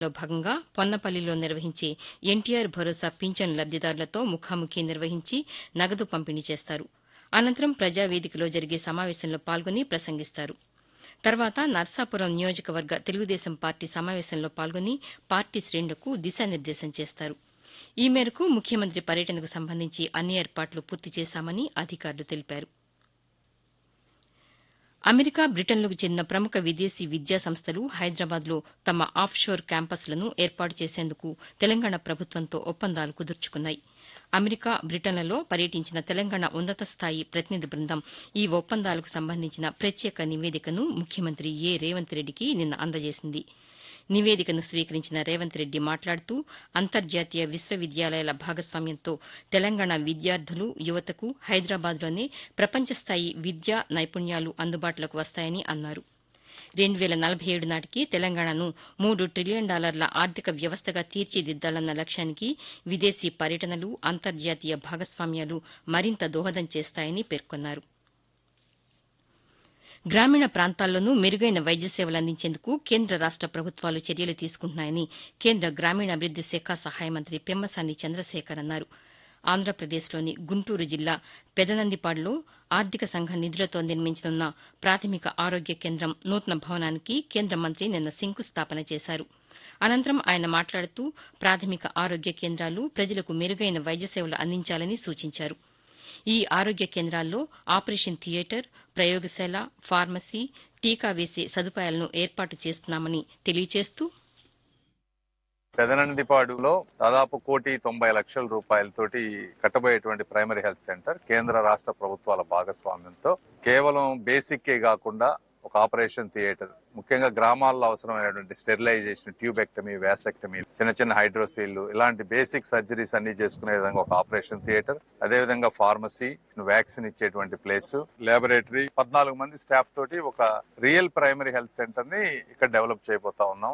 లో భాగంగా పొన్నపల్లిలో నిర్వహించే ఎన్టీఆర్ భరోసా పింఛన్ లబ్దిదారులతో ముఖాముఖి నిర్వహించి నగదు పంపిణీ చేస్తారు అనంతరం ప్రజావేదికలో జరిగే సమావేశంలో పాల్గొని ప్రసంగిస్తారు తర్వాత నర్సాపురం నియోజకవర్గ తెలుగుదేశం పార్టీ సమావేశంలో పాల్గొని పార్టీ శ్రేణులకు దిశానిర్దేశం చేస్తారు ఈ మేరకు ముఖ్యమంత్రి పర్యటనకు సంబంధించి అన్ని ఏర్పాట్లు పూర్తి చేశామని అధికారులు తెలిపారు అమెరికా బ్రిటన్లకు చెందిన ప్రముఖ విదేశీ విద్యా సంస్థలు హైదరాబాద్లో తమ ఆఫ్షోర్ క్యాంపస్లను ఏర్పాటు చేసేందుకు తెలంగాణ ప్రభుత్వంతో ఒప్పందాలు కుదుర్చుకున్నాయి అమెరికా బ్రిటన్లలో పర్యటించిన తెలంగాణ ఉన్నత స్థాయి ప్రతినిధి బృందం ఈ ఒప్పందాలకు సంబంధించిన ప్రత్యేక నివేదికను ముఖ్యమంత్రి ఏ రేవంత్ రెడ్డికి నిన్న అందజేసింది నివేదికను స్వీకరించిన రేవంత్ రెడ్డి మాట్లాడుతూ అంతర్జాతీయ విశ్వవిద్యాలయాల భాగస్వామ్యంతో తెలంగాణ విద్యార్థులు యువతకు హైదరాబాద్లోనే ప్రపంచస్థాయి విద్యా నైపుణ్యాలు అందుబాటులోకి వస్తాయని అన్నారు రెండు వేల నలభై ఏడు నాటికి తెలంగాణను మూడు ట్రిలియన్ డాలర్ల ఆర్థిక వ్యవస్థగా తీర్చిదిద్దాలన్న లక్ష్యానికి విదేశీ పర్యటనలు అంతర్జాతీయ భాగస్వామ్యాలు మరింత దోహదం చేస్తాయని పేర్కొన్నారు గ్రామీణ ప్రాంతాల్లోనూ మెరుగైన వైద్య సేవలు అందించేందుకు కేంద్ర రాష్ట ప్రభుత్వాలు చర్యలు తీసుకుంటున్నాయని కేంద్ర గ్రామీణాభివృద్ది శాఖ సహాయ మంత్రి పెమ్మసాని చంద్రశేఖర్ అన్నారు ఆంధ్రప్రదేశ్లోని గుంటూరు జిల్లా పెదనందిపాడులో ఆర్థిక సంఘం నిధులతో నిర్మించనున్న ప్రాథమిక ఆరోగ్య కేంద్రం నూతన భవనానికి కేంద్ర మంత్రి నిన్న శంకుస్థాపన చేశారు అనంతరం ఆయన మాట్లాడుతూ ప్రాథమిక ఆరోగ్య కేంద్రాలు ప్రజలకు మెరుగైన వైద్య సేవలు అందించాలని సూచించారు ఈ ఆరోగ్య కేంద్రాల్లో ఆపరేషన్ థియేటర్ ప్రయోగశాల ఫార్మసీ టీకా వేసే సదుపాయాలను ఏర్పాటు చేస్తున్నామని తెలియజేస్తూ పెదనందిపాడులో దాదాపు కోటి తొంభై లక్షల రూపాయలతోటి కట్టబోయేటువంటి ప్రైమరీ హెల్త్ సెంటర్ కేంద్ర రాష్ట్ర ప్రభుత్వాల భాగస్వామ్యంతో కేవలం బేసిక్కే కాకుండా ఒక ఆపరేషన్ థియేటర్ ముఖ్యంగా గ్రామాల్లో అవసరమైనటువంటి స్టెరిలైజేషన్ ట్యూబెక్టమీ వ్యాసెక్టమీ చిన్న చిన్న హైడ్రోసీల్లు ఇలాంటి బేసిక్ సర్జరీస్ అన్ని చేసుకునే విధంగా ఒక ఆపరేషన్ థియేటర్ అదే విధంగా ఫార్మసీ వ్యాక్సిన్ ఇచ్చేటువంటి ప్లేస్ లాబొరేటరీ పద్నాలుగు మంది స్టాఫ్ తోటి ఒక రియల్ ప్రైమరీ హెల్త్ సెంటర్ ని ఇక్కడ డెవలప్ చేయబోతా ఉన్నాం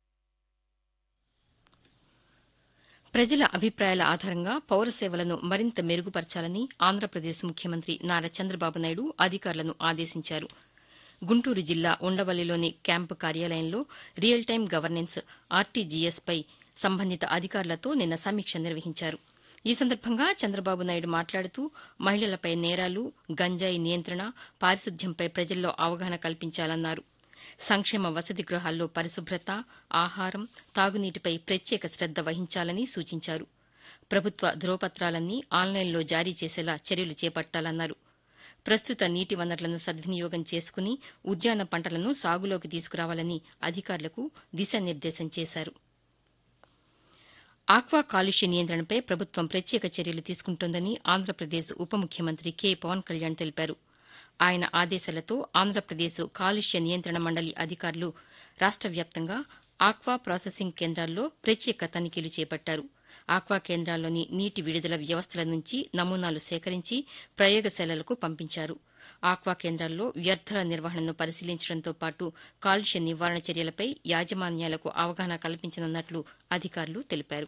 ప్రజల అభిప్రాయాల ఆధారంగా పౌర సేవలను మరింత మెరుగుపరచాలని ఆంధ్రప్రదేశ్ ముఖ్యమంత్రి నారా చంద్రబాబు నాయుడు అధికారులను ఆదేశించారు గుంటూరు జిల్లా ఉండవల్లిలోని క్యాంపు కార్యాలయంలో రియల్ టైం గవర్నెన్స్ ఆర్టీజీఎస్ పై సంబంధిత అధికారులతో నిన్న సమీక్ష నిర్వహించారు ఈ సందర్భంగా చంద్రబాబు నాయుడు మాట్లాడుతూ మహిళలపై నేరాలు గంజాయి నియంత్రణ పారిశుద్ధ్యంపై ప్రజల్లో అవగాహన కల్పించాలన్నారు సంక్షేమ వసతి గృహాల్లో పరిశుభ్రత ఆహారం తాగునీటిపై ప్రత్యేక శ్రద్ద వహించాలని సూచించారు ప్రభుత్వ ధ్రువపత్రాలన్నీ ఆన్లైన్లో జారీ చేసేలా చర్యలు చేపట్టాలన్నారు ప్రస్తుత నీటి వనరులను సద్వినియోగం చేసుకుని ఉద్యాన పంటలను సాగులోకి తీసుకురావాలని అధికారులకు దిశానిర్దేశం చేశారు ఆక్వా కాలుష్య నియంత్రణపై ప్రభుత్వం ప్రత్యేక చర్యలు తీసుకుంటోందని ఆంధ్రప్రదేశ్ ఉప ముఖ్యమంత్రి కె పవన్ కళ్యాణ్ తెలిపారు ఆయన ఆదేశాలతో ఆంధ్రప్రదేశ్ కాలుష్య నియంత్రణ మండలి అధికారులు రాష్ట వ్యాప్తంగా ఆక్వా ప్రాసెసింగ్ కేంద్రాల్లో ప్రత్యేక తనిఖీలు చేపట్టారు ఆక్వా కేంద్రాల్లోని నీటి విడుదల వ్యవస్థల నుంచి నమూనాలు సేకరించి ప్రయోగశాలలకు పంపించారు ఆక్వా కేంద్రాల్లో వ్యర్థాల నిర్వహణను పరిశీలించడంతో పాటు కాలుష్య నివారణ చర్యలపై యాజమాన్యాలకు అవగాహన కల్పించనున్నట్లు అధికారులు తెలిపారు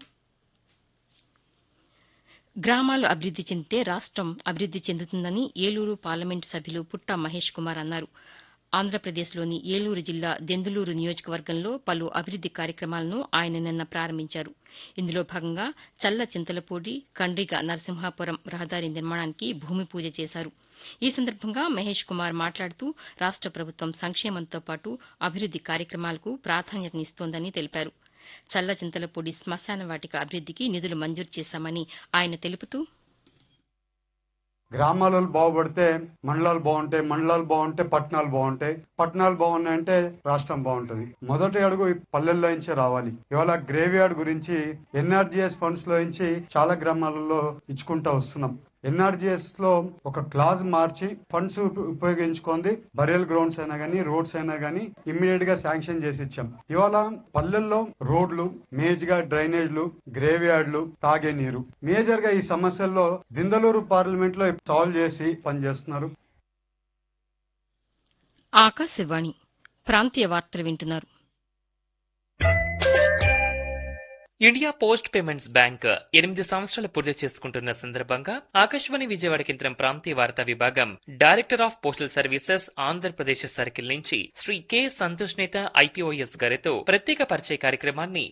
గ్రామాలు అభివృద్ది చెందితే రాష్టం అభివృద్ది చెందుతుందని ఏలూరు పార్లమెంటు సభ్యులు పుట్టా మహేష్ కుమార్ అన్నారు ఆంధ్రప్రదేశ్లోని ఏలూరు జిల్లా దెందులూరు నియోజకవర్గంలో పలు అభివృద్ది కార్యక్రమాలను ఆయన నిన్న ప్రారంభించారు ఇందులో భాగంగా చల్ల చింతలపూడి కండ్రిగ నరసింహాపురం రహదారి నిర్మాణానికి భూమి పూజ చేశారు ఈ సందర్భంగా మహేష్ కుమార్ మాట్లాడుతూ రాష్ట ప్రభుత్వం సంక్షేమంతో పాటు అభివృద్ది కార్యక్రమాలకు ప్రాధాన్యతనిస్తోందని తెలిపారు చల్ల చింతలపూడి శ్మశాన వాటిక అభివృద్దికి నిధులు మంజూరు చేశామని ఆయన తెలుపుతూ గ్రామాలు బాగుపడితే మండలాలు బాగుంటాయి మండలాలు బాగుంటే పట్టణాలు బాగుంటాయి పట్టణాలు బాగున్నాయంటే రాష్ట్రం బాగుంటది మొదటి అడుగు ఈ పల్లెల్లో నుంచే రావాలి ఇవాళ గ్రేవ్ యార్డ్ గురించి ఎన్ఆర్జిఎస్ ఫండ్స్ లో నుంచి చాలా గ్రామాలలో ఇచ్చుకుంటా వస్తున్నాం ఎన్ఆర్జిఎస్ లో ఒక క్లాజ్ మార్చి ఫండ్స్ ఉపయోగించుకుంది బరియల్ గ్రౌండ్స్ అయినా గానీ రోడ్స్ అయినా గానీ ఇమ్మీడియట్ గా శాంక్షన్ చేసి ఇచ్చాం ఇవాళ పల్లెల్లో రోడ్లు మేజ్ గా డ్రైనేజ్లు గ్రేవ్ యార్డ్లు తాగే నీరు మేజర్ గా ఈ సమస్యల్లో దిందలూరు పార్లమెంట్ లో సాల్వ్ చేసి పనిచేస్తున్నారు ఆకాశవాణి ప్రాంతీయ వార్తలు వింటున్నారు ఇండియా పోస్ట్ పేమెంట్స్ బ్యాంక్ ఎనిమిది సంవత్సరాలు పూర్తి చేసుకుంటున్న సందర్భంగా ఆకాశవాణి విజయవాడ కేంద్రం ప్రాంతీయ వార్తా విభాగం director of postal services Andhra Pradesh circle నుంచి శ్రీ కె సంతోష్ నేత ఐపీఓఎస్ గారితో ప్రత్యేక పరిచయ కార్యక్రమాన్ని